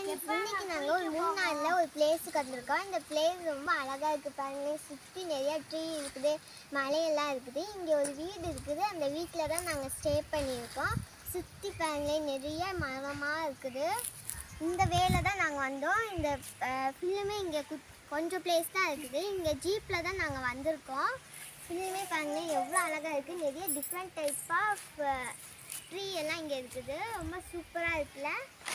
இன்னைக்கு நாங்கள் ஒரு மூணாறில் ஒரு பிளேஸுக்கு வந்திருக்கோம் இந்த பிளேஸ் ரொம்ப அழகாக இருக்குது பாருங்க சுற்றி நிறைய ட்ரீ இருக்குது மலையெல்லாம் இருக்குது இங்கே ஒரு வீடு இருக்குது அந்த வீட்டில் தான் நாங்கள் ஸ்டே பண்ணியிருக்கோம் சுற்றி பாருங்களேன் நிறைய மரமாக இருக்குது இந்த வேலை தான் நாங்கள் வந்தோம் இந்த ஃபில்லுமே இங்கே கொஞ்சம் பிளேஸ் தான் இருக்குது இங்கே ஜீப்பில் தான் நாங்கள் வந்திருக்கோம் ஃபில்லுமே பாருங்களேன் எவ்வளோ அழகாக இருக்குது நிறைய டிஃப்ரெண்ட் டைப் ஆஃப் ட்ரீ எல்லாம் இங்கே இருக்குது ரொம்ப சூப்பராக இருக்குல்ல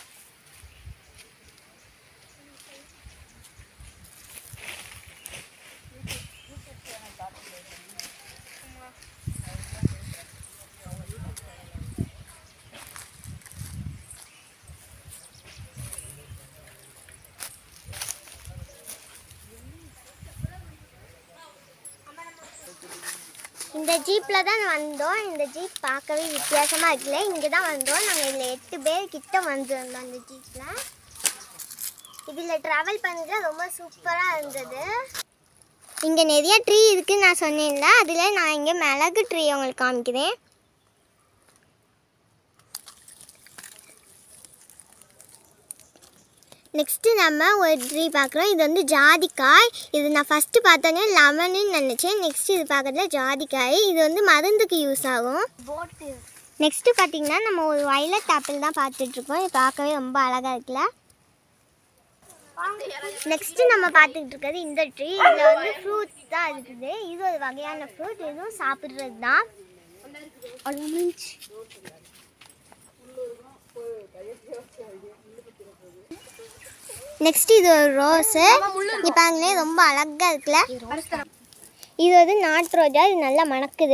இந்த ஜீப்பில் தான் வந்தோம் இந்த ஜீப் பார்க்கவே வித்தியாசமாக இருக்குல்ல இங்கே தான் வந்தோம் நாங்கள் இதில் எட்டு பேர் கிட்ட வந்திருந்தோம் அந்த ஜீப்பில் இதில் ட்ராவல் பண்ணுறது ரொம்ப சூப்பராக இருந்தது இங்கே நிறைய ட்ரீ இருக்குன்னு நான் சொன்னேன்ல அதில் நான் இங்கே மிளகு ட்ரீ உங்களுக்கு காமிக்கிறேன் நெக்ஸ்ட்டு நம்ம ஒரு ட்ரீ பார்க்குறோம் இது வந்து ஜாதிக்காய் இது நான் ஃபஸ்ட்டு பார்த்தோன்னே லெமனுன்னு நினச்சேன் நெக்ஸ்ட் இது பார்க்குறதுல ஜாதிக்காய் இது வந்து மருந்துக்கு யூஸ் ஆகும் நெக்ஸ்ட்டு பார்த்தீங்கன்னா நம்ம ஒரு வயலட் ஆப்பிள் தான் பார்த்துட்ருக்கோம் இது பார்க்கவே ரொம்ப அழகாக இருக்குல்ல நெக்ஸ்ட்டு நம்ம பார்த்துக்கிட்டு இருக்கிறது இந்த ட்ரீ இதில் வந்து ஃப்ரூட்ஸ் தான் இருக்குது இது ஒரு வகையான ஃப்ரூட் இதுவும் சாப்பிட்றது தான் நெக்ஸ்ட் இது ஒரு ரோஸு இங்கே பாருங்களேன் ரொம்ப அழகாக இருக்குல்ல இது வந்து நாட்டு ரோஜா இது நல்லா மணக்குது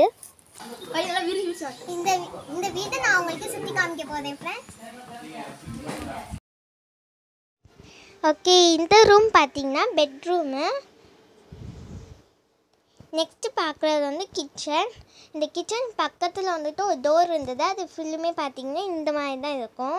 இந்த இந்த வீட்டை நான் உங்களுக்கு சுற்றி காமிக்க போகிறேன் ஃப்ரெண்ட்ஸ் ஓகே இந்த ரூம் பார்த்தீங்கன்னா பெட்ரூமு நெக்ஸ்ட்டு பார்க்குறது வந்து கிச்சன் இந்த கிச்சன் பக்கத்தில் வந்துட்டு ஒரு டோர் இருந்தது அது ஃபுல்லுமே பார்த்தீங்கன்னா இந்த மாதிரி தான் இருக்கும்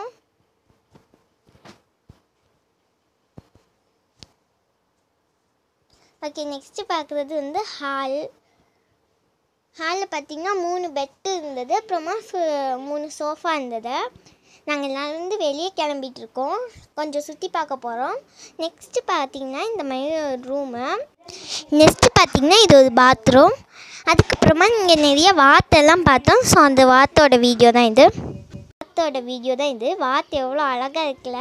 ஓகே நெக்ஸ்ட்டு பார்க்குறது வந்து ஹால் ஹாலில் பார்த்தீங்கன்னா மூணு பெட்டு இருந்தது அப்புறமா ஃபு- மூணு சோஃபா இருந்தது நாங்கள் எல்லாரும் வந்து வெளியே கிளம்பிட்டு இருக்கோம் கொஞ்சம் சுற்றி பார்க்க போகிறோம் நெக்ஸ்ட்டு பார்த்தீங்கன்னா இந்த மாதிரி ஒரு ரூமு நெக்ஸ்ட்டு பார்த்தீங்கன்னா இது ஒரு பாத்ரூம் அதுக்கப்புறமா இங்கே நிறைய வாத்தெல்லாம் பார்த்தோம் ஸோ அந்த வாத்தோட வீடியோ தான் இது வாத்தோட வீடியோ தான் இது வாத்து எவ்வளோ அழகாக இருக்குல்ல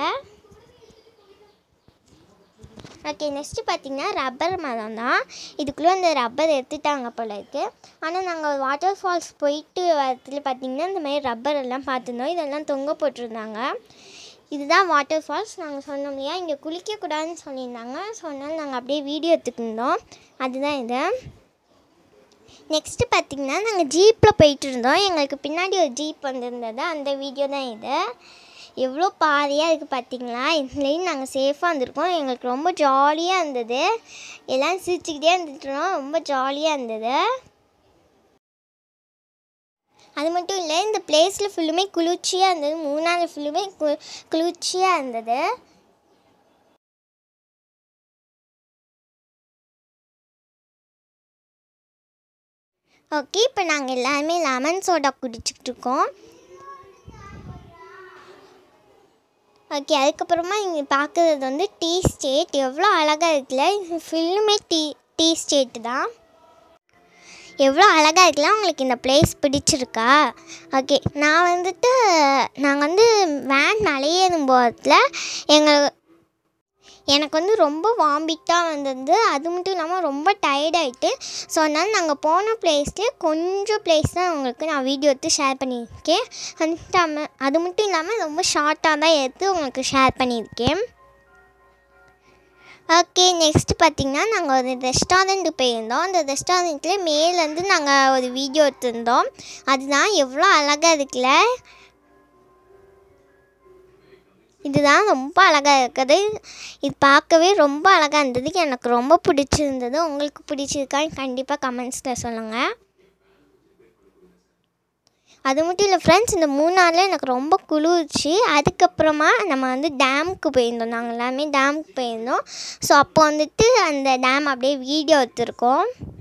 ஓகே நெக்ஸ்ட்டு பார்த்தீங்கன்னா ரப்பர் மரம் தான் இதுக்குள்ளே அந்த ரப்பர் எடுத்துட்டாங்க போல இருக்கு ஆனால் நாங்கள் வாட்டர் ஃபால்ஸ் போயிட்டு வரத்துல பார்த்தீங்கன்னா இந்த மாதிரி ரப்பர் எல்லாம் பார்த்துருந்தோம் இதெல்லாம் தொங்க போட்டிருந்தாங்க இதுதான் வாட்டர் ஃபால்ஸ் நாங்கள் சொன்னோம் இல்லையா இங்கே குளிக்கக்கூடாதுன்னு சொல்லியிருந்தாங்க ஸோ அதனால் நாங்கள் அப்படியே வீடியோ எடுத்துக்கிருந்தோம் அதுதான் இது நெக்ஸ்ட்டு பார்த்தீங்கன்னா நாங்கள் ஜீப்பில் போயிட்டு இருந்தோம் எங்களுக்கு பின்னாடி ஒரு ஜீப் வந்திருந்தது அந்த வீடியோ தான் இது எவ்வளோ பாதையாக இருக்குது பார்த்தீங்களா இதுலேயும் நாங்கள் சேஃபாக இருந்திருக்கோம் எங்களுக்கு ரொம்ப ஜாலியாக இருந்தது எல்லாம் சிரிச்சுக்கிட்டே இருந்துட்டோம் ரொம்ப ஜாலியாக இருந்தது அது மட்டும் இல்லை இந்த பிளேஸில் ஃபுல்லுமே குளிர்ச்சியாக இருந்தது மூணாவது ஃபுல்லுமே கு குளிர்ச்சியாக இருந்தது ஓகே இப்போ நாங்கள் எல்லாருமே லெமன் சோடா குடிச்சிக்கிட்டு இருக்கோம் ஓகே அதுக்கப்புறமா இங்கே பார்க்குறது வந்து டீ ஸ்டேட் எவ்வளோ அழகாக இருக்குல்ல இது ஃபுல்லுமே டீ டீ ஸ்டேட்டு தான் எவ்வளோ அழகாக இருக்குல்ல உங்களுக்கு இந்த பிளேஸ் பிடிச்சிருக்கா ஓகே நான் வந்துட்டு நாங்கள் வந்து வேன் மலையேறும் போகிறதுல எங்கள் எனக்கு வந்து ரொம்ப வாமிட்டாக வந்தது அது மட்டும் இல்லாமல் ரொம்ப டயர்டாயிட்டு ஸோ அதனால் நாங்கள் போன பிளேஸ்லேயே கொஞ்சம் பிளேஸ் தான் உங்களுக்கு நான் வீடியோ எடுத்து ஷேர் பண்ணியிருக்கேன் அந்த அது மட்டும் இல்லாமல் ரொம்ப ஷார்ட்டாக தான் எடுத்து உங்களுக்கு ஷேர் பண்ணியிருக்கேன் ஓகே நெக்ஸ்ட் பார்த்திங்கன்னா நாங்கள் ஒரு ரெஸ்டாரண்ட் போயிருந்தோம் அந்த ரெஸ்டாரண்ட்லேயே மேலேருந்து நாங்கள் ஒரு வீடியோ எடுத்திருந்தோம் அதுதான் எவ்வளோ அழகாக இருக்குல்ல இதுதான் ரொம்ப அழகாக இருக்குது இது பார்க்கவே ரொம்ப அழகாக இருந்தது எனக்கு ரொம்ப பிடிச்சிருந்தது உங்களுக்கு பிடிச்சிருக்கான்னு கண்டிப்பாக கமெண்ட்ஸில் சொல்லுங்கள் அது மட்டும் இல்லை ஃப்ரெண்ட்ஸ் இந்த மூணாரில் எனக்கு ரொம்ப குளிர்ச்சி அதுக்கப்புறமா நம்ம வந்து டேமுக்கு போயிருந்தோம் நாங்கள் எல்லாமே டேமுக்கு போயிருந்தோம் ஸோ அப்போ வந்துட்டு அந்த டேம் அப்படியே வீடியோ எடுத்திருக்கோம்